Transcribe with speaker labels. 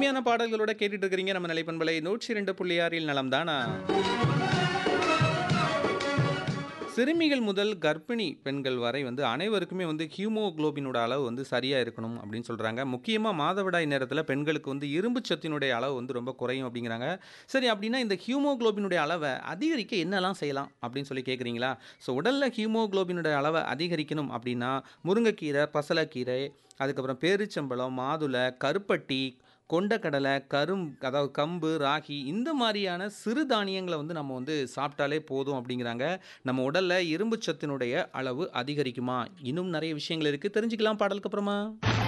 Speaker 1: இனிமையான பாடல்களோட கேட்டுட்டு இருக்கிறீங்க நம்ம நிலைப்பண்பலை நூற்றி ரெண்டு புள்ளி ஆறில் நலம் தானா சிறுமிகள் முதல் கர்ப்பிணி பெண்கள் வரை வந்து அனைவருக்குமே வந்து ஹியூமோகுளோபினோட அளவு வந்து சரியாக இருக்கணும் அப்படின்னு சொல்கிறாங்க முக்கியமாக மாதவிடாய் நேரத்தில் பெண்களுக்கு வந்து இரும்பு சத்தினுடைய அளவு வந்து ரொம்ப குறையும் அப்படிங்கிறாங்க சரி அப்படின்னா இந்த ஹியூமோகுளோபினுடைய அளவை அதிகரிக்க என்னெல்லாம் செய்யலாம் அப்படின்னு சொல்லி கேட்குறீங்களா ஸோ உடலில் ஹியூமோகுளோபினுடைய அளவை அதிகரிக்கணும் அப்படின்னா முருங்கைக்கீரை பசலைக்கீரை அதுக்கப்புறம் பேரிச்சம்பழம் மாதுளை கருப்பட்டி கொண்டக்கடலை கரும் அதாவது கம்பு ராகி இந்த மாதிரியான சிறு தானியங்களை வந்து நம்ம வந்து சாப்பிட்டாலே போதும் அப்படிங்கிறாங்க நம்ம உடலில் இரும்பு சத்தினுடைய அளவு அதிகரிக்குமா இன்னும் நிறைய விஷயங்கள் இருக்குது தெரிஞ்சுக்கலாம் பாடலுக்கு அப்புறமா